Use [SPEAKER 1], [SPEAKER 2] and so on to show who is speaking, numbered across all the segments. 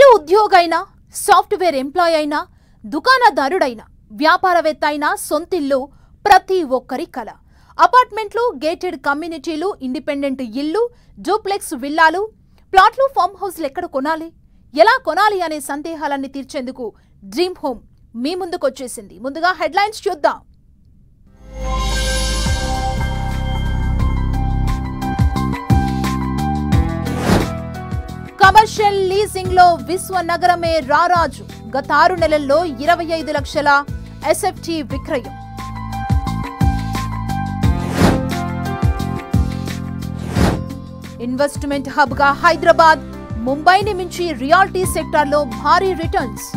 [SPEAKER 1] ఉద్యోగైనా software employee అయినా దుకాణదారుడైనా వ్యాపారవేత్త అయినా సొంతిల్లు ప్రతి ఒక్కరి కల అపార్ట్మెంట్లు గేటెడ్ కమ్యూనిటీలు ఇండిపెండెంట్ ఇల్లు డూప్లెక్స్ విల్లాలు ప్లాట్లు ఫామ్ హౌస్లు ఎక్కడ కొనాలి ఎలా కొనాలి అనే సందేహాలన్నీ తీర్చేందుకు డ్రీమ్ హోమ్ మీ ముందుకొచ్చేసింది ముందుగా హెడ్లైన్స్ చూద్దాం కమర్షియల్ లీజింగ్ లో విశ్వ నగరమే రారాజు గత ఆరు నెలల్లో ఇరవై ఐదు లక్షల ఎస్ఎఫ్టి విక్రయం ఇన్వెస్ట్మెంట్ హబ్ గా హైదరాబాద్ ముంబైని మించి రియాలిటీ సెక్టార్లో భారీ రిటర్న్స్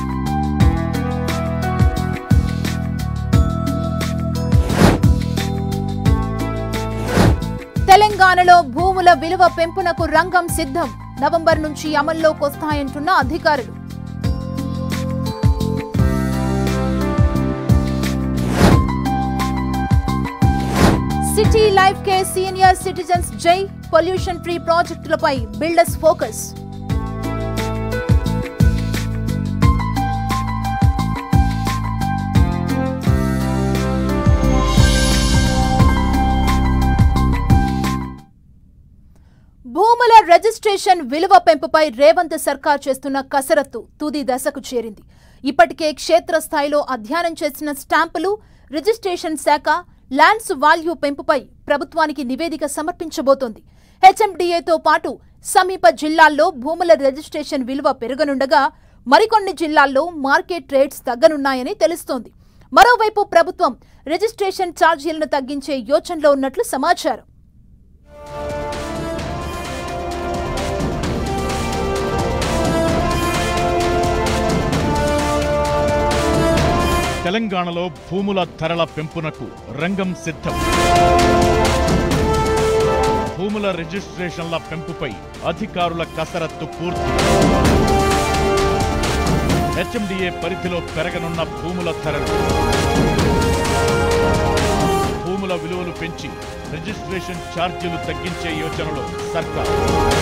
[SPEAKER 1] తెలంగాణలో భూముల విలువ పెంపునకు రంగం సిద్ధం నవంబర్ నుంచి అమల్లోకి వస్తాయంటున్న అధికారులు సిటీ లైఫ్ కే సీనియర్ సిటిజన్స్ జై పొల్యూషన్ ఫ్రీ ప్రాజెక్టులపై బిల్డర్స్ ఫోకస్ భూముల రిజిస్ట్రేషన్ విలువ పెంపుపై రేవంత్ సర్కార్ చేస్తున్న కసరత్తు తుది దశకు చేరింది ఇప్పటికే క్షేత్రస్థాయిలో అధ్యయనం చేసిన స్టాంపులు రిజిస్ట్రేషన్ శాఖ ల్యాండ్స్ వాల్యూ పెంపుపై ప్రభుత్వానికి నివేదిక సమర్పించబోతోంది హెచ్ఎండిఏతో పాటు సమీప జిల్లాల్లో భూముల రిజిస్ట్రేషన్ విలువ పెరగనుండగా మరికొన్ని జిల్లాల్లో మార్కెట్ రేట్స్ తగ్గనున్నాయని తెలుస్తోంది మరోవైపు ప్రభుత్వం రిజిస్ట్రేషన్ ఛార్జీలను తగ్గించే యోచనలో ఉన్నట్లు సమాచారం
[SPEAKER 2] తెలంగాణలో భూముల ధరల పెంపునకు రంగం సిద్ధం భూముల రిజిస్ట్రేషన్ల పెంపుపై అధికారుల కసరత్తు పూర్తి హెచ్ఎండిఏ పరిధిలో పెరగనున్న భూముల ధరలు భూముల విలువలు పెంచి రిజిస్ట్రేషన్ ఛార్జీలు తగ్గించే యోచనలో సర్కార్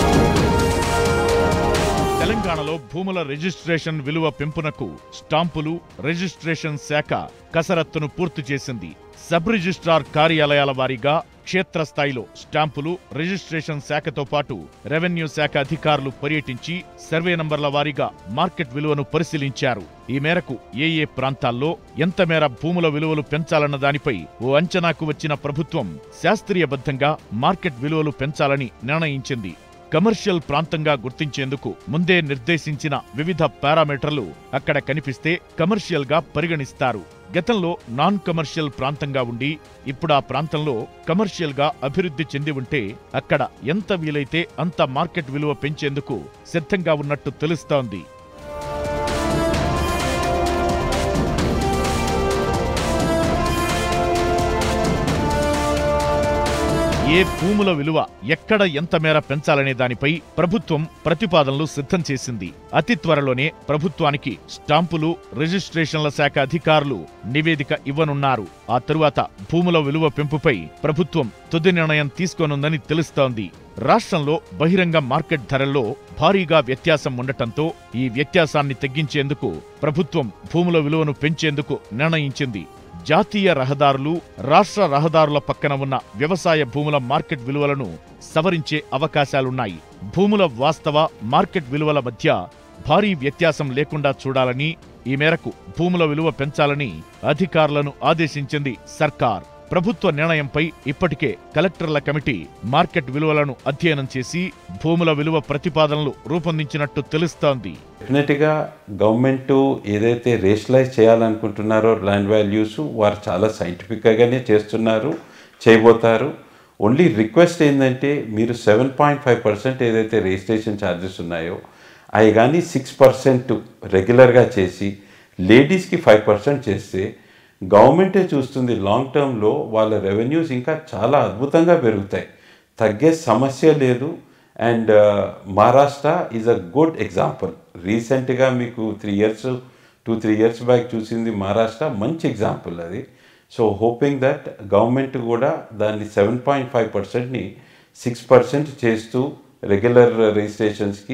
[SPEAKER 2] తెలంగాణలో భూముల రిజిస్ట్రేషన్ విలువ పెంపునకు స్టాంపులు రిజిస్ట్రేషన్ శాఖ కసరత్తును పూర్తి చేసింది సబ్ రిజిస్ట్రార్ కార్యాలయాల వారీగా క్షేత్రస్థాయిలో స్టాంపులు రిజిస్ట్రేషన్ శాఖతో పాటు రెవెన్యూ శాఖ అధికారులు పర్యటించి సర్వే నంబర్ల వారీగా మార్కెట్ విలువను పరిశీలించారు ఈ మేరకు ఏ ఏ ప్రాంతాల్లో ఎంత మేర భూముల విలువలు పెంచాలన్న దానిపై ఓ అంచనాకు వచ్చిన ప్రభుత్వం శాస్త్రీయబద్ధంగా మార్కెట్ విలువలు పెంచాలని నిర్ణయించింది కమర్షియల్ ప్రాంతంగా గుర్తించేందుకు ముందే నిర్దేశించిన వివిధ పారామీటర్లు అక్కడ కనిపిస్తే కమర్షియల్ గా పరిగణిస్తారు గతంలో నాన్ కమర్షియల్ ప్రాంతంగా ఉండి ఇప్పుడు ఆ ప్రాంతంలో కమర్షియల్ గా అభివృద్ధి చెంది ఉంటే అక్కడ ఎంత వీలైతే అంత మార్కెట్ విలువ పెంచేందుకు సిద్ధంగా ఉన్నట్టు తెలుస్తోంది ఏ భూముల విలువ ఎక్కడ ఎంత మేర పెంచాలనే దానిపై ప్రభుత్వం ప్రతిపాదనలు సిద్ధం చేసింది అతి త్వరలోనే ప్రభుత్వానికి స్టాంపులు రిజిస్ట్రేషన్ల శాఖ అధికారులు నివేదిక ఇవ్వనున్నారు ఆ తరువాత భూముల విలువ పెంపుపై ప్రభుత్వం తుది నిర్ణయం తీసుకోనుందని తెలుస్తోంది రాష్ట్రంలో బహిరంగ మార్కెట్ ధరల్లో భారీగా వ్యత్యాసం ఉండటంతో ఈ వ్యత్యాసాన్ని తగ్గించేందుకు ప్రభుత్వం భూముల విలువను పెంచేందుకు నిర్ణయించింది జాతీయ రహదారులు రాష్ట్ర రహదారుల పక్కన ఉన్న వ్యవసాయ భూముల మార్కెట్ విలువలను సవరించే అవకాశాలున్నాయి భూముల వాస్తవ మార్కెట్ విలువల మధ్య భారీ వ్యత్యాసం లేకుండా చూడాలని ఈ మేరకు భూముల విలువ పెంచాలని అధికారులను ఆదేశించింది సర్కార్ ప్రభుత్వ నిర్ణయంపై ఇప్పటికే కలెక్టర్ల కమిటీ మార్కెట్ విలువలను అధ్యయనం చేసి భూముల విలువ ప్రతిపాదనలు రూపొందించినట్టు తెలుస్తోంది
[SPEAKER 3] డెఫినెట్గా గవర్నమెంట్ ఏదైతే రేషనలైజ్ చేయాలనుకుంటున్నారో ల్యాండ్ వాల్యూస్ వారు చాలా సైంటిఫిక్గానే చేస్తున్నారు చేయబోతారు ఓన్లీ రిక్వెస్ట్ ఏంటంటే మీరు సెవెన్ పాయింట్ ఫైవ్ పర్సెంట్ ఏదైతే రిజిస్ట్రేషన్ ఛార్జెస్ ఉన్నాయో అవి కానీ సిక్స్ పర్సెంట్ రెగ్యులర్గా చేసి లేడీస్కి ఫైవ్ పర్సెంట్ చేస్తే గవర్నమెంటే చూస్తుంది లాంగ్ టర్మ్లో వాళ్ళ రెవెన్యూస్ ఇంకా చాలా అద్భుతంగా పెరుగుతాయి తగ్గే సమస్య లేదు and Maharashtra is a good example రీసెంట్గా మీకు three years two three years back చూసింది మహారాష్ట్ర మంచి ఎగ్జాంపుల్ అది సో హోపింగ్ దట్ గవర్నమెంట్ కూడా దాన్ని సెవెన్ పాయింట్ ఫైవ్ పర్సెంట్ని సిక్స్ పర్సెంట్ చేస్తూ రెగ్యులర్ రిజిస్ట్రేషన్స్కి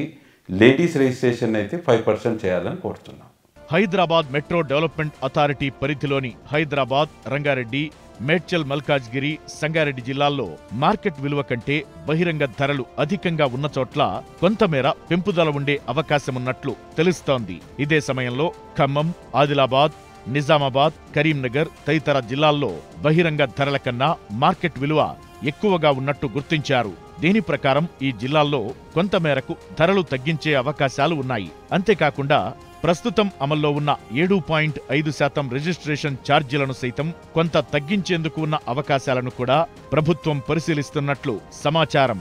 [SPEAKER 3] లేడీస్ రిజిస్ట్రేషన్ అయితే ఫైవ్ పర్సెంట్ చేయాలని కోరుతున్నాం
[SPEAKER 2] హైదరాబాద్ మెట్రో డెవలప్మెంట్ అథారిటీ పరిధిలోని హైదరాబాద్ రంగారెడ్డి మేడ్చల్ మల్కాజ్గిరి సంగారెడ్డి జిల్లాల్లో మార్కెట్ విలువ కంటే బహిరంగ ధరలు అధికంగా ఉన్న చోట్ల కొంతమేర పెంపుదల ఉండే అవకాశమున్నట్లు తెలుస్తోంది ఇదే సమయంలో ఖమ్మం ఆదిలాబాద్ నిజామాబాద్ కరీంనగర్ తదితర జిల్లాల్లో బహిరంగ ధరల కన్నా మార్కెట్ విలువ ఎక్కువగా ఉన్నట్టు గుర్తించారు దీని ప్రకారం ఈ జిల్లాల్లో కొంతమేరకు ధరలు తగ్గించే అవకాశాలు ఉన్నాయి అంతేకాకుండా ప్రస్తుతం అమల్లో ఉన్న ఏడు పాయింట్ ఐదు శాతం రిజిస్ట్రేషన్ ఛార్జీలను సైతం కొంత తగ్గించేందుకు ఉన్న అవకాశాలను కూడా ప్రభుత్వం పరిశీలిస్తున్నట్లు సమాచారం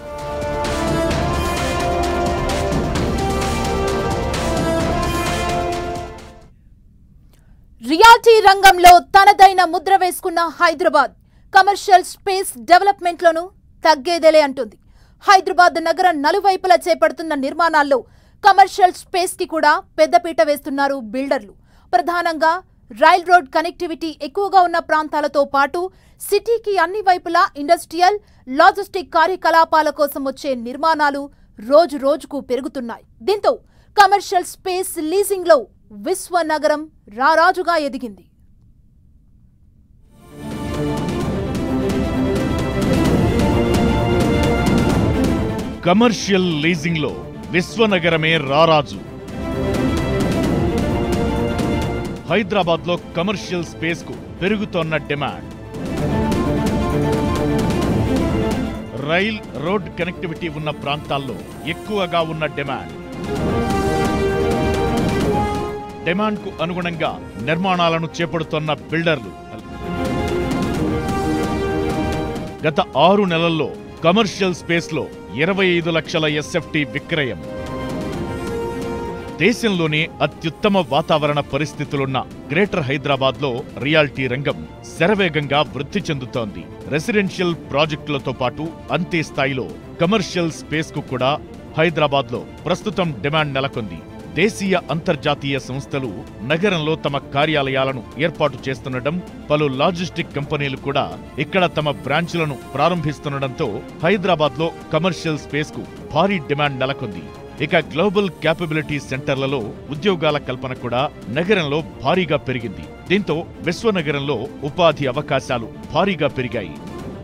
[SPEAKER 1] రియాలిటీ రంగంలో తనదైన ముద్ర వేసుకున్న హైదరాబాద్ కమర్షియల్ స్పేస్ డెవలప్మెంట్లోనూ తగ్గేదేలే అంటుంది హైదరాబాద్ నగరం నలువైపులా చేపడుతున్న నిర్మాణాల్లో కమర్షియల్ స్పేస్ కి కూడా పెద్దపీట వేస్తున్నారు బిల్డర్లు ప్రధానంగా రైల్ రోడ్ కనెక్టివిటీ ఎక్కువగా ఉన్న ప్రాంతాలతో పాటు సిటీకి అన్ని వైపులా ఇండస్ట్రియల్ లాజిస్టిక్ కార్యకలాపాల కోసం వచ్చే నిర్మాణాలు రోజు రోజుకు పెరుగుతున్నాయి దీంతో కమర్షియల్ స్పేస్ లీజింగ్ లో విశ్వనగరం రారాజుగా ఎదిగింది
[SPEAKER 2] కమర్షియల్ లీజింగ్లో విశ్వనగరమే రారాజు హైదరాబాద్లో కమర్షియల్ స్పేస్కు పెరుగుతోన్న డిమాండ్ రైల్ రోడ్ కనెక్టివిటీ ఉన్న ప్రాంతాల్లో ఎక్కువగా ఉన్న డిమాండ్ డిమాండ్కు అనుగుణంగా నిర్మాణాలను చేపడుతోన్న బిల్డర్లు గత ఆరు నెలల్లో కమర్షియల్ స్పేస్లో ఇరవై ఐదు లక్షల ఎస్ఎఫ్టీ విక్రయం దేశంలోనే అత్యుత్తమ వాతావరణ పరిస్థితులున్న గ్రేటర్ హైదరాబాద్లో రియాల్టీ రంగం శరవేగంగా వృద్ధి చెందుతోంది రెసిడెన్షియల్ ప్రాజెక్టులతో పాటు అంతే స్థాయిలో కమర్షియల్ స్పేస్కు కూడా హైదరాబాద్లో ప్రస్తుతం డిమాండ్ నెలకొంది దేశీయ అంతర్జాతీయ సంస్థలు నగరంలో తమ కార్యాలయాలను ఏర్పాటు చేస్తుండటం పలు లాజిస్టిక్ కంపెనీలు కూడా ఇక్కడ తమ బ్రాంచ్లను ప్రారంభిస్తుండటంతో హైదరాబాద్లో కమర్షియల్ స్పేస్కు భారీ డిమాండ్ నెలకొంది ఇక గ్లోబల్ క్యాపబిలిటీ సెంటర్లలో ఉద్యోగాల కల్పన కూడా నగరంలో భారీగా పెరిగింది దీంతో విశ్వనగరంలో ఉపాధి అవకాశాలు భారీగా పెరిగాయి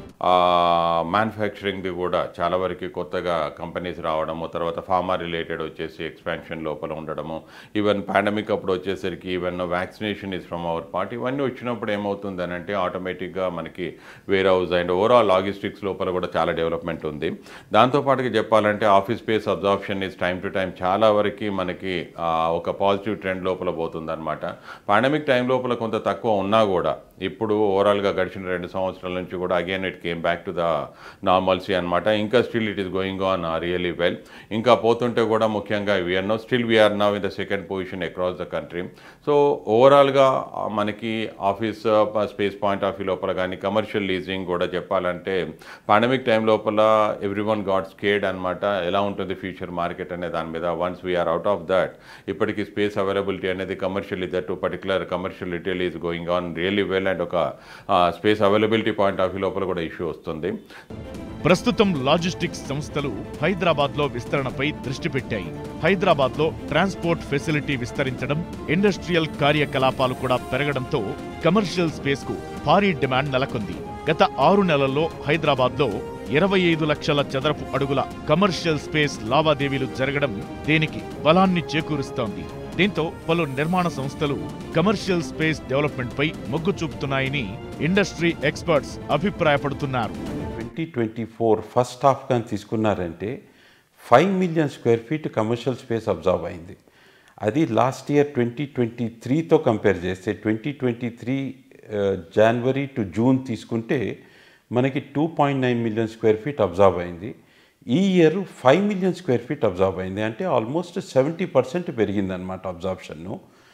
[SPEAKER 4] మ్యానుఫ్యాక్చరింగ్ది కూడా చాలా వరకు కొత్తగా కంపెనీస్ రావడము తర్వాత ఫార్మా రిలేటెడ్ వచ్చేసి ఎక్స్పాన్షన్ లోపల ఉండడము ఈవెన్ పాండమిక్ అప్పుడు వచ్చేసరికి even vaccination is from our part ఇవన్నీ వచ్చినప్పుడు ఏమవుతుంది అని అంటే ఆటోమేటిక్గా మనకి warehouse and overall logistics లోపల కూడా చాలా డెవలప్మెంట్ ఉంది దాంతోపాటుగా చెప్పాలంటే office space absorption is time to time చాలా వరకు మనకి ఆ, ఒక పాజిటివ్ ట్రెండ్ లోపల పోతుంది అనమాట పాండమిక్ టైం లోపల కొంత తక్కువ ఉన్నా కూడా ఇప్పుడు ఓవరాల్గా గడిచిన రెండు సంవత్సరాల నుంచి కూడా again it came back to the normalcy అనమాట ఇంకా still it is going on really well ఇంకా పోతుంటే కూడా ముఖ్యంగా we're no still we're now in the second position across the country so ఓవరాల్గా మనకి office space point of view లోపల కానీ కమర్షియల్ లీజింగ్ కూడా చెప్పాలంటే పాండమిక్ టైం లోపల ఎవ్రీ వన్ గాట్ స్కేడ్ అనమాట ఎలా ఉంటుంది ఫ్యూచర్ మార్కెట్ అనే దాని మీద once we're out of that ఇప్పటికీ స్పేస్ అవైలబిలిటీ అనేది commercial that particular commercial retail is going on really well and ఒక space availability point of view లోపల కూడా ఇష్యూ వస్తుంది
[SPEAKER 2] ప్రస్తుతం లాజిస్టిక్స్ సంస్థలు హైదరాబాద్లో విస్తరణపై దృష్టి పెట్టాయి హైదరాబాద్లో ట్రాన్స్పోర్ట్ ఫెసిలిటీ విస్తరించడం ఇండస్ట్రియల్ కార్యకలాపాలు కూడా పెరగడంతో కమర్షియల్ స్పేస్కు భారీ డిమాండ్ నెలకొంది గత ఆరు నెలల్లో హైదరాబాద్లో ఇరవై ఐదు లక్షల చదరపు అడుగుల కమర్షియల్ స్పేస్ లావాదేవీలు జరగడం దీనికి బలాన్ని చేకూరుస్తోంది దీంతో పలు నిర్మాణ సంస్థలు కమర్షియల్ స్పేస్ డెవలప్మెంట్పై మొగ్గు చూపుతున్నాయని ఇండస్ట్రీ ఎక్స్పర్ట్స్ అభిప్రాయపడుతున్నారు
[SPEAKER 3] twenty twenty four first half కానీ తీసుకున్నారంటే five million square feet commercial space observe అయింది అది లాస్ట్ ఇయర్ ట్వంటీ ట్వంటీ త్రీతో కంపేర్ చేస్తే twenty twenty three January to June తీసుకుంటే మనకి two point nine million square feet observe అయింది ఈ year five million square feet observe అయింది అంటే ఆల్మోస్ట్ సెవెంటీ పర్సెంట్ పెరిగిందనమాట అబ్జార్ప్షన్ను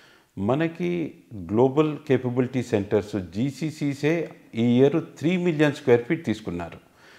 [SPEAKER 3] మనకి గ్లోబల్ కేపబిలిటీ సెంటర్స్ జీసీసీసే ఈ year three million square feet తీసుకున్నారు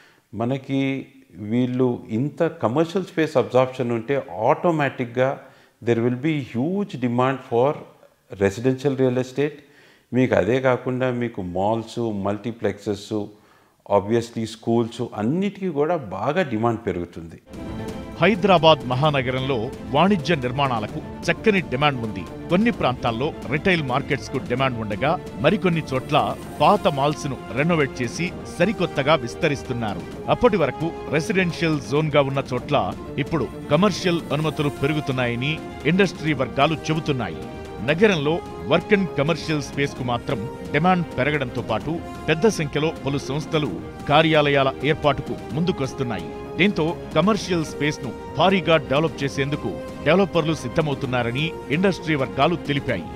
[SPEAKER 3] మనకి వీళ్ళు ఇంత కమర్షియల్ స్పేస్ అబ్జార్ప్షన్ ఉంటే ఆటోమేటిక్గా there will be huge demand for residential real estate మీకు అదే కాకుండా మీకు మాల్స్ మల్టీప్లెక్సెస్ ఆబ్వియస్లీ స్కూల్స్ అన్నిటికీ కూడా బాగా డిమాండ్ పెరుగుతుంది
[SPEAKER 2] హైదరాబాద్ మహానగరంలో వాణిజ్య నిర్మాణాలకు చక్కని డిమాండ్ ఉంది కొన్ని ప్రాంతాల్లో రిటైల్ మార్కెట్స్ కు డిమాండ్ ఉండగా మరికొన్ని చోట్ల పాత మాల్స్ ను రెనోవేట్ చేసి సరికొత్తగా విస్తరిస్తున్నారు అప్పటి వరకు రెసిడెన్షియల్ జోన్ గా ఉన్న చోట్ల ఇప్పుడు కమర్షియల్ అనుమతులు పెరుగుతున్నాయని ఇండస్ట్రీ వర్గాలు చెబుతున్నాయి నగరంలో వర్క్ అండ్ కమర్షియల్ స్పేస్ కు మాత్రం డిమాండ్ పెరగడంతో పాటు పెద్ద సంఖ్యలో పలు సంస్థలు కార్యాలయాల ఏర్పాటుకు ముందుకొస్తున్నాయి దీంతో కమర్షియల్ స్పేస్ ను భారీగా డెవలప్ చేసేందుకు డెవలపర్లు సిద్ధమవుతున్నారని ఇండస్ట్రీ వర్గాలు తెలిపాయి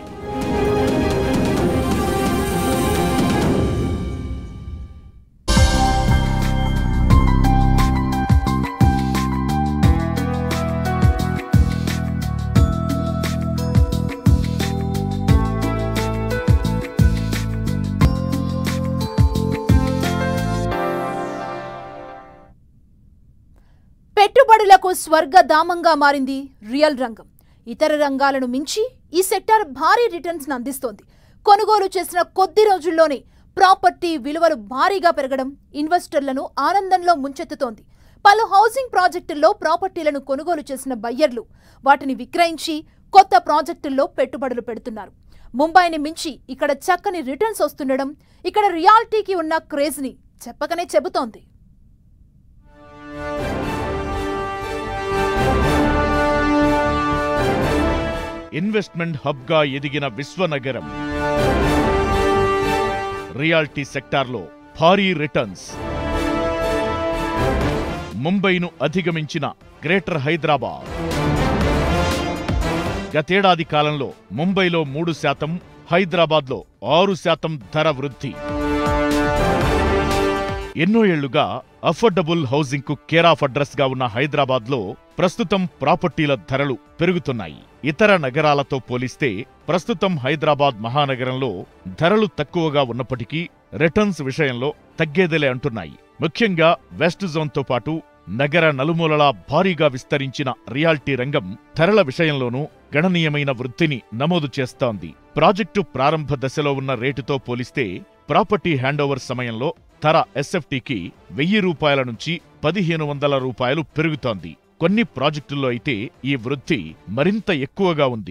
[SPEAKER 1] పెట్టుబడులకు స్వర్గధామంగా మారింది రియల్ రంగం ఇతర రంగాలను మించి ఈ సెక్టార్ భారీ రిటర్న్స్ అందిస్తోంది కొనుగోలు చేసిన కొద్ది రోజుల్లోనే ప్రాపర్టీ విలువలు భారీగా పెరగడం ఇన్వెస్టర్లను ఆనందంలో ముంచెత్తుతోంది పలు హౌసింగ్ ప్రాజెక్టుల్లో ప్రాపర్టీలను కొనుగోలు చేసిన బయ్యర్లు వాటిని విక్రయించి కొత్త ప్రాజెక్టుల్లో పెట్టుబడులు పెడుతున్నారు ముంబైని మించి ఇక్కడ చక్కని రిటర్న్స్ వస్తుండడం ఇక్కడ రియాలిటీకి ఉన్న క్రేజ్ని చెప్పకనే చెబుతోంది
[SPEAKER 2] ఇన్వెస్ట్మెంట్ హబ్ గా ఎదిగిన విశ్వనగరం రియాల్టీ సెక్టార్లో భారీ రిటర్న్స్ ముంబైను అధిగమించిన గ్రేటర్ హైదరాబాద్ గతేడాది కాలంలో ముంబైలో మూడు శాతం హైదరాబాద్లో ఆరు శాతం ధర వృద్ధి ఎన్నో ఏళ్లుగా అఫోర్డబుల్ హౌసింగ్ కు కేర్ ఆఫ్ అడ్రస్ గా ఉన్న హైదరాబాద్ లో ప్రస్తుతం ప్రాపర్టీల ధరలు పెరుగుతున్నాయి ఇతర నగరాలతో పోలిస్తే ప్రస్తుతం హైదరాబాద్ మహానగరంలో ధరలు తక్కువగా ఉన్నప్పటికీ రిటర్న్స్ విషయంలో తగ్గేదేలే అంటున్నాయి ముఖ్యంగా వెస్ట్ జోన్తో పాటు నగర నలుమూలలా భారీగా విస్తరించిన రియాల్టీ రంగం ధరల విషయంలోనూ గణనీయమైన వృద్ధిని నమోదు చేస్తోంది ప్రాజెక్టు ప్రారంభ దశలో ఉన్న రేటుతో పోలిస్తే ప్రాపర్టీ హ్యాండోవర్ సమయంలో ధర ఎస్ఎఫ్టీకి వెయ్యి రూపాయల నుంచి పదిహేను వందల రూపాయలు పెరుగుతోంది కొన్ని ప్రాజెక్టుల్లో అయితే ఈ వృద్ధి మరింత ఎక్కువగా ఉంది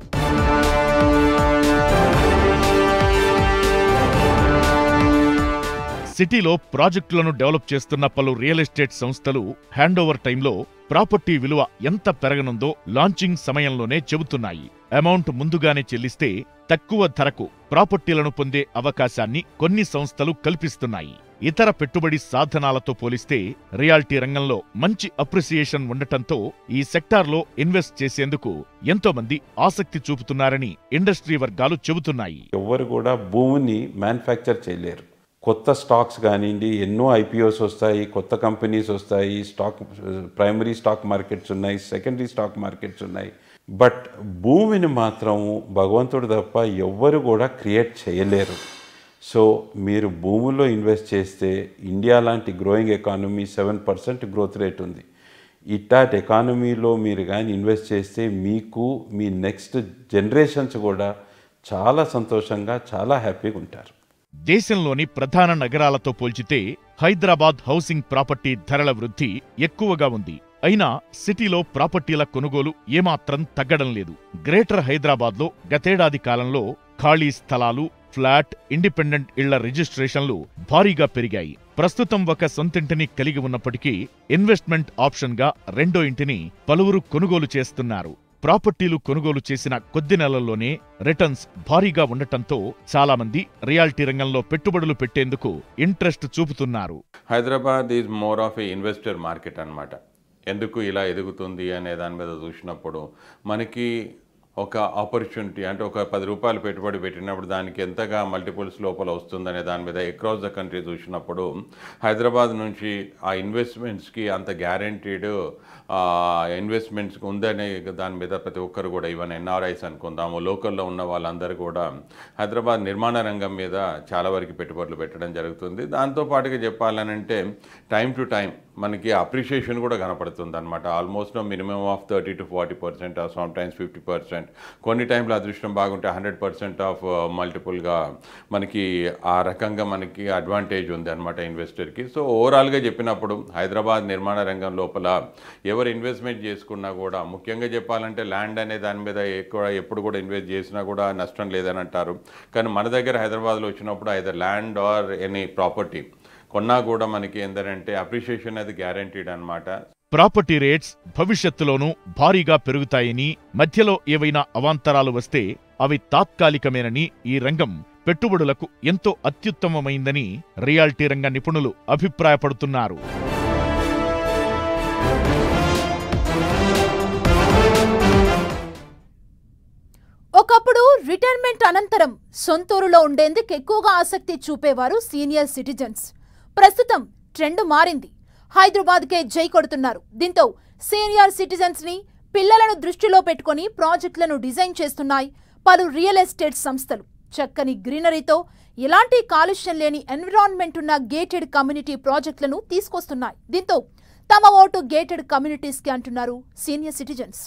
[SPEAKER 2] సిటీలో ప్రాజెక్టులను డెవలప్ చేస్తున్న పలు రియల్ ఎస్టేట్ సంస్థలు హ్యాండోవర్ టైంలో ప్రాపర్టీ విలువ ఎంత పెరగనుందో లాంచింగ్ సమయంలోనే చెబుతున్నాయి అమౌంట్ ముందుగానే చెల్లిస్తే తక్కువ ధరకు ప్రాపర్టీలను పొందే అవకాశాన్ని కొన్ని సంస్థలు కల్పిస్తున్నాయి ఇతర పెట్టుబడి సాధనాలతో పోలిస్తే రియాల్టీ రంగంలో మంచి అప్రిసియేషన్ ఉండటంతో ఈ సెక్టార్లో ఇన్వెస్ట్ చేసేందుకు ఎంతో మంది ఆసక్తి చూపుతున్నారని ఇండస్ట్రీ వర్గాలు చెబుతున్నాయి
[SPEAKER 3] ఎవ్వరు కూడా భూమిని మ్యానుఫ్యాక్చర్ చేయలేరు కొత్త స్టాక్స్ కానివ్వండి ఎన్నో ఐపీఓస్ వస్తాయి కొత్త కంపెనీస్ వస్తాయి స్టాక్ ప్రైమరీ స్టాక్ మార్కెట్స్ ఉన్నాయి సెకండరీ స్టాక్ మార్కెట్స్ ఉన్నాయి బట్ భూమిని మాత్రం భగవంతుడు తప్ప ఎవ్వరు కూడా క్రియేట్ చేయలేరు సో మీరు భూముల్లో ఇన్వెస్ట్ చేస్తే ఇండియా లాంటి growing economy seven percent growth rate ఉంది ఇట్లాంటి ఎకానమీలో మీరు కానీ ఇన్వెస్ట్ చేస్తే మీకు మీ నెక్స్ట్ జనరేషన్స్ కూడా చాలా సంతోషంగా చాలా హ్యాపీగా ఉంటారు
[SPEAKER 2] దేశంలోని ప్రధాన నగరాలతో పోల్చితే హైదరాబాద్ హౌసింగ్ ప్రాపర్టీ ధరల వృద్ధి ఎక్కువగా ఉంది అయినా సిటీలో ప్రాపర్టీల కొనుగోలు ఏమాత్రం తగ్గడం లేదు గ్రేటర్ హైదరాబాద్లో గతేడాది కాలంలో ఖాళీ స్థలాలు ఫ్లాట్ ఇండిపెండెంట్ ఇళ్ల రిజిస్ట్రేషన్లు భారీగా పెరిగాయి ప్రస్తుతం ఒక సొంతింటిని కలిగి ఉన్నప్పటికీ ఇన్వెస్ట్మెంట్ ఆప్షన్గా రెండో ఇంటిని పలువురు కొనుగోలు చేస్తున్నారు ప్రాపర్టీలు కొనుగోలు చేసిన కొద్ది నెలల్లోనే రిటర్న్స్ భారీగా ఉండటంతో చాలా మంది రియాల్టీ రంగంలో పెట్టుబడులు పెట్టేందుకు ఇంట్రెస్ట్ చూపుతున్నారు
[SPEAKER 4] Hyderabad is more of a investor market అన్నమాట ఎందుకు ఇలా ఎదుగుతుంది అనే దాని మీద చూసినప్పుడు మనకి ఒక ఆపర్చునిటీ అంటే ఒక పది రూపాయలు పెట్టుబడి పెట్టినప్పుడు దానికి ఎంతగా మల్టిపుల్స్ లోపల వస్తుందనే దాని మీద అక్రాస్ ద కంట్రీ చూసినప్పుడు హైదరాబాద్ నుంచి ఆ ఇన్వెస్ట్మెంట్స్కి అంత గ్యారంటీడ్ ఇన్వెస్ట్మెంట్స్ ఉందనే దాని మీద ప్రతి ఒక్కరు కూడా ఈవెన్ ఎన్ఆర్ఐస్ అనుకుందాము లోకల్లో ఉన్న వాళ్ళందరూ కూడా హైదరాబాద్ నిర్మాణ రంగం మీద చాలా వరకు పెట్టుబడులు పెట్టడం జరుగుతుంది దాంతో పాటుగా చెప్పాలనంటే టైం టు టైం మనకి అప్రిషియేషన్ కూడా కనపడుతుంది అనమాట almost minimum of thirty to forty percent some times fifty percent కొన్ని టైంలో అదృష్టం బాగుంటే హండ్రెడ్ పర్సెంట్ ఆఫ్ మల్టిపుల్గా మనకి ఆ రకంగా మనకి అడ్వాంటేజ్ ఉంది అనమాట ఇన్వెస్టర్కి సో ఓవరాల్గా చెప్పినప్పుడు హైదరాబాద్ నిర్మాణ రంగం లోపల ఎవరు ఇన్వెస్ట్మెంట్ చేసుకున్నా కూడా ముఖ్యంగా చెప్పాలంటే ల్యాండ్ అనే దాని మీద ఎక్కువ ఎప్పుడు కూడా ఇన్వెస్ట్ చేసినా కూడా నష్టం లేదని అంటారు కానీ మన దగ్గర హైదరాబాద్లో వచ్చినప్పుడు either land or any property కొన్నా కూడా మనకి ఏంటంటే అప్రిషియేషన్ అది గ్యారంటీడ్ అనమాట
[SPEAKER 2] ప్రాపర్టీ రేట్స్ భవిష్యత్తులోనూ భారీగా పెరుగుతాయని మధ్యలో ఏవైనా అవాంతరాలు వస్తే అవి తాత్కాలికమేనని ఈ రంగం పెట్టుబడులకు ఎంతో అత్యుత్తమమైందని రియాల్టీ రంగ నిపుణులు అభిప్రాయపడుతున్నారు
[SPEAKER 1] ఒకప్పుడు రిటైర్మెంట్ అనంతరం సొంతూరులో ఉండేందుకు ఎక్కువగా ఆసక్తి చూపేవారు సీనియర్ సిటిజన్స్ ప్రస్తుతం ట్రెండ్ మారింది హైదరాబాద్కే జై కొడుతున్నారు దీంతో సీనియర్ సిటిజన్స్ ని పిల్లలను దృష్టిలో పెట్టుకొని ప్రాజెక్టులను డిజైన్ చేస్తున్నాయి పలు రియల్ ఎస్టేట్ సంస్థలు చక్కని గ్రీనరీతో ఎలాంటి కాలుష్యం లేని ఎన్విరాన్మెంట్ ఉన్న గేటెడ్ కమ్యూనిటీ ప్రాజెక్టులను తీసుకొస్తున్నాయి దీంతో తమ ఓటు గేటెడ్ కమ్యూనిటీస్ కి అంటున్నారు సీనియర్ సిటిజన్స్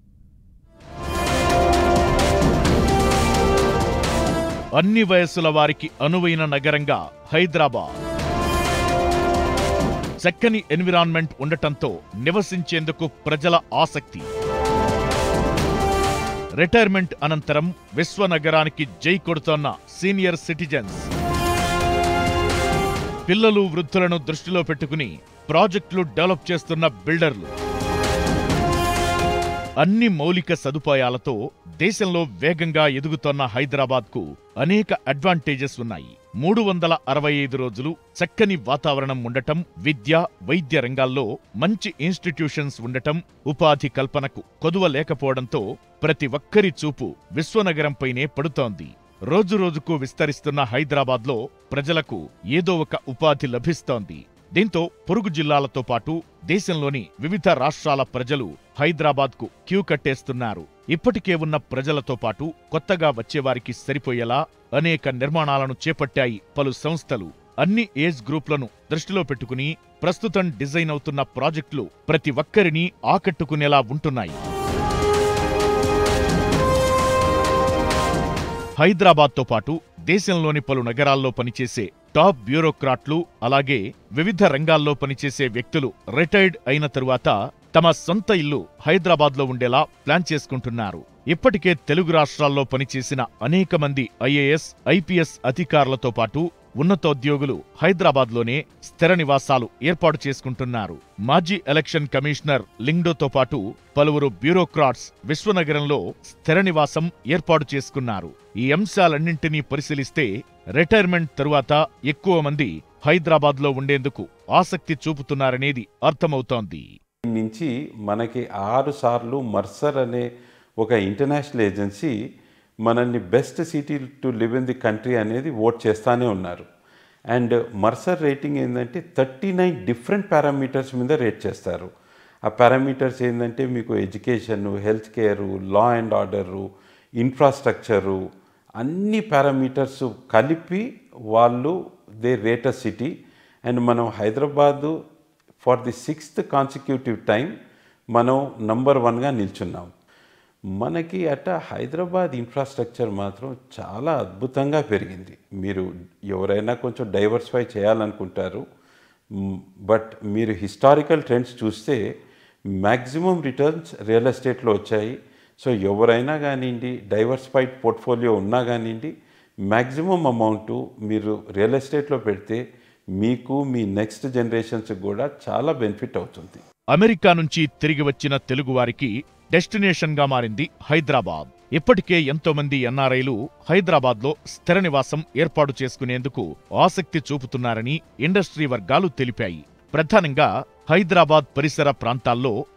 [SPEAKER 2] అన్ని వయస్సుల వారికి అనువైన నగరంగా హైదరాబాద్ చక్కని ఎన్విరాన్మెంట్ ఉండటంతో నివసించేందుకు ప్రజల ఆసక్తి రిటైర్మెంట్ అనంతరం విశ్వనగరానికి జై కొడుతోన్న సీనియర్ సిటిజన్స్ పిల్లలు వృద్ధులను దృష్టిలో పెట్టుకుని ప్రాజెక్టులు డెవలప్ చేస్తున్న బిల్డర్లు అన్ని మౌలిక సదుపాయాలతో దేశంలో వేగంగా ఎదుగుతోన్న హైదరాబాద్కు అనేక అడ్వాంటేజెస్ ఉన్నాయి మూడు వందల అరవై ఐదు రోజులు చక్కని వాతావరణం ఉండటం విద్య వైద్య రంగాల్లో మంచి ఇన్స్టిట్యూషన్స్ ఉండటం ఉపాధి కల్పనకు కొదువ లేకపోవడంతో ప్రతి ఒక్కరి చూపు విశ్వనగరంపైనే పడుతోంది రోజురోజుకు విస్తరిస్తున్న హైదరాబాద్లో ప్రజలకు ఏదో ఒక ఉపాధి లభిస్తోంది దీంతో పొరుగు జిల్లాలతో పాటు దేశంలోని వివిధ రాష్ట్రాల ప్రజలు హైదరాబాద్కు క్యూ కట్టేస్తున్నారు ఇప్పటికే ఉన్న ప్రజలతో పాటు కొత్తగా వచ్చేవారికి సరిపోయేలా అనేక నిర్మాణాలను చేపట్టాయి పలు సంస్థలు అన్ని ఏజ్ గ్రూప్లను దృష్టిలో పెట్టుకుని ప్రస్తుతం డిజైన్ అవుతున్న ప్రాజెక్టులు ప్రతి ఒక్కరిని ఆకట్టుకునేలా ఉంటున్నాయి హైదరాబాద్తో పాటు దేశంలోని పలు నగరాల్లో పనిచేసే టాప్ బ్యూరోక్రాట్లు అలాగే వివిధ రంగాల్లో పనిచేసే వ్యక్తులు రిటైర్డ్ అయిన తరువాత తమ సొంత ఇల్లు హైదరాబాద్లో ఉండేలా ప్లాన్ చేసుకుంటున్నారు ఇప్పటికే తెలుగు రాష్ట్రాల్లో పనిచేసిన అనేక మంది ఐఏఎస్ ఐపీఎస్ అధికారులతో పాటు ఉన్నతోద్యోగులు హైదరాబాద్లోనే స్థిర నివాసాలు ఏర్పాటు చేసుకుంటున్నారు మాజీ ఎలక్షన్ కమిషనర్ లింగ్డోతో పాటు పలువురు బ్యూరోక్రాట్స్ విశ్వనగరంలో స్థిర నివాసం ఏర్పాటు చేసుకున్నారు ఈ అంశాలన్నింటినీ పరిశీలిస్తే రిటైర్మెంట్ తరువాత ఎక్కువ మంది హైదరాబాద్లో ఉండేందుకు ఆసక్తి చూపుతున్నారనేది అర్థమవుతోంది
[SPEAKER 3] నుంచి మనకి ఆరు సార్లు మర్సర్ అనే ఒక ఇంటర్నేషనల్ ఏజెన్సీ మనల్ని best city to live in the country అనేది ఓట్ చేస్తానే ఉన్నారు అండ్ మర్సర్ రేటింగ్ ఏంటంటే థర్టీ నైన్ డిఫరెంట్ పారామీటర్స్ మీద రేట్ చేస్తారు ఆ పారామీటర్స్ ఏంటంటే మీకు education health care law and order infrastructure అన్ని పారామీటర్స్ కలిపి వాళ్ళు they rate a city and మనం Hyderabad for the sixth consecutive time మనం నంబర్ వన్గా నిల్చున్నాం మనకి అట హైదరాబాద్ ఇన్ఫ్రాస్ట్రక్చర్ మాత్రం చాలా అద్భుతంగా పెరిగింది మీరు ఎవరైనా కొంచెం డైవర్సిఫై చేయాలనుకుంటారు బట్ మీరు హిస్టారికల్ ట్రెండ్స్ చూస్తే మ్యాక్సిమం రిటర్న్స్ రియల్ ఎస్టేట్లో వచ్చాయి సో ఎవరైనా కానివ్వండి డైవర్సిఫైడ్ పోర్ట్ఫోలియో ఉన్నా కానివ్వండి మ్యాక్సిమం అమౌంట్ మీరు రియల్ ఎస్టేట్లో పెడితే మీకు మీ నెక్స్ట్ జనరేషన్స్ కూడా చాలా బెనిఫిట్ అవుతుంది
[SPEAKER 2] అమెరికా నుంచి తిరిగి వచ్చిన తెలుగువారికి డెస్టినేషన్గా మారింది హైదరాబాద్ ఇప్పటికే ఎంతో మంది ఎన్ఆర్ఐలు హైదరాబాద్లో స్థిర నివాసం ఏర్పాటు చేసుకునేందుకు ఆసక్తి చూపుతున్నారని ఇండస్ట్రీ వర్గాలు తెలిపాయి ప్రధానంగా హైదరాబాద్ పరిసర ప్రాంతాల్లో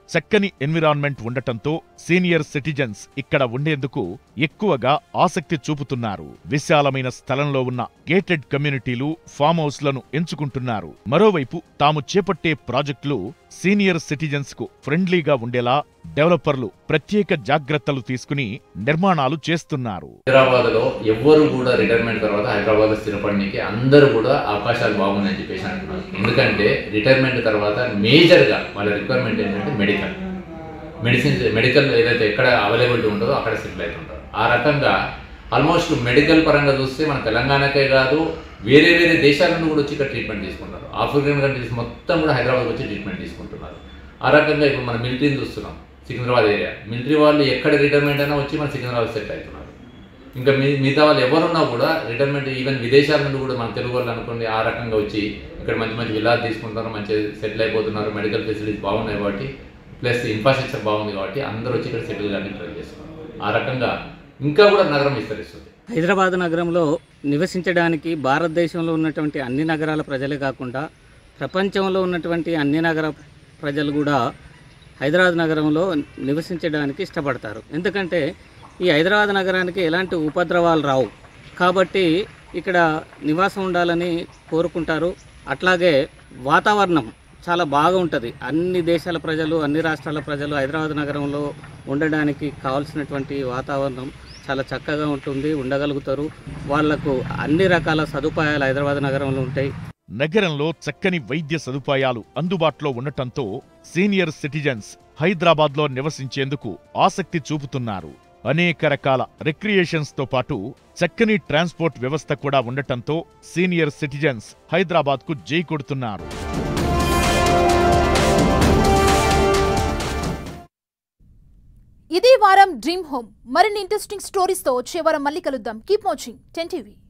[SPEAKER 2] చక్కని ఎన్విరాన్మెంట్ ఉండటంతో సీనియర్ సిటిజన్స్ ఇక్కడ ఉండేందుకు ఎక్కువగా ఆసక్తి చూపుతున్నారు విశాలమైన స్థలంలో ఉన్న గేటెడ్ కమ్యూనిటీలు ఫామ్ హౌస్లను ఎంచుకుంటున్నారు మరోవైపు తాము చేపట్టే ప్రాజెక్టులు సీనియర్ సిటిజన్స్ కు ఫ్రెండ్లీగా ఉండేలా డెవలపర్లు ప్రత్యేక జాగ్రత్తలు తీసుకుని నిర్మాణాలు చేస్తున్నారు
[SPEAKER 5] హైదరాబాద్ లో ఎవ్వరు కూడా రిటైర్మెంట్ తర్వాత హైదరాబాద్ లో స్థిరపడడానికి అందరూ కూడా అవకాశాలు బాగున్నాయని చెప్పేసి అంటున్నారు ఎందుకంటే రిటైర్మెంట్ తర్వాత మేజర్ గా వాళ్ళ రిక్వైర్మెంట్ ఏంటంటే మెడికల్ మెడిసిన్ మెడికల్ ఏదైతే ఎక్కడ అవైలబిలిటీ ఉంటుందో అక్కడ సెటిల్ అవుతుంటారు ఆ రకంగా ఆల్మోస్ట్ మెడికల్ పరంగా చూస్తే మన తెలంగాణకే కాదు వేరే వేరే దేశాల నుండి కూడా వచ్చి ఇక్కడ ట్రీట్మెంట్ తీసుకుంటారు ఆఫ్రికన్ కంట్రీస్ మొత్తం కూడా హైదరాబాద్ వచ్చి ట్రీట్మెంట్ తీసుకుంటున్నారు ఆ రకంగా ఇప్పుడు మన మిలిటరీని చూస్తున్నాం సికింద్రాబాద్ ఏరియా మిలిటరీ వాళ్ళు ఎక్కడ రిటైర్మెంట్ అయినా వచ్చి మన సికింద్రాబాద్ సెటిల్ అవుతున్నారు ఇంకా మీ మిగతా వాళ్ళు ఎవరున్నా కూడా రిటైర్మెంట్ ఈవెన్ విదేశాల నుండి కూడా మన తెలుగు వాళ్ళు అనుకోండి ఆ రకంగా వచ్చి ఇక్కడ మంచి మంచి విలాస్ తీసుకుంటారు మంచి సెటిల్ అయిపోతున్నారు మెడికల్ ఫెసిలిటీస్ బాగున్నాయి కాబట్టి ప్లస్ ఇన్ఫ్రాస్ట్రక్చర్ బాగుంది కాబట్టి అందరూ వచ్చి ఇక్కడ సెటిల్ కానీ ట్రై చేస్తున్నారు ఆ రకంగా ఇంకా కూడా నగరం విస్తరిస్తుంది
[SPEAKER 6] హైదరాబాద్ నగరంలో నివసించడానికి భారతదేశంలో ఉన్నటువంటి అన్ని నగరాల ప్రజలే కాకుండా ప్రపంచంలో ఉన్నటువంటి అన్ని నగర ప్రజలు కూడా హైదరాబాద్ నగరంలో నివసించడానికి ఇష్టపడతారు ఎందుకంటే ఈ హైదరాబాద్ నగరానికి ఎలాంటి ఉపద్రవాలు రావు కాబట్టి ఇక్కడ నివాసం ఉండాలని కోరుకుంటారు అట్లాగే వాతావరణం చాలా బాగా ఉంటుంది అన్ని దేశాల ప్రజలు అన్ని రాష్ట్రాల ప్రజలు హైదరాబాద్ నగరంలో ఉండడానికి కావాల్సినటువంటి వాతావరణం చాలా చక్కగా ఉంటుంది ఉండగలుగుతారు వాళ్లకు అన్ని రకాల సదుపాయాలు హైదరాబాద్ నగరంలో ఉంటాయి
[SPEAKER 2] నగరంలో చక్కని వైద్య సదుపాయాలు అందుబాటులో ఉండటంతో సీనియర్ సిటిజన్స్ హైదరాబాద్లో నివసించేందుకు ఆసక్తి చూపుతున్నారు అనేక రకాల రిక్రియేషన్స్ తో పాటు చక్కని ట్రాన్స్పోర్ట్ వ్యవస్థ కూడా ఉండటంతో సీనియర్ సిటిజన్స్ హైదరాబాద్కు జై కొడుతున్నారు
[SPEAKER 1] ఇది వారం డ్రీమ్ హోమ్ మరిన్ని ఇంట్రెస్టింగ్ స్టోరీస్తో వచ్చే వారం మళ్ళీ కలుద్దాం కీప్ వాచింగ్ టెన్ టీవీ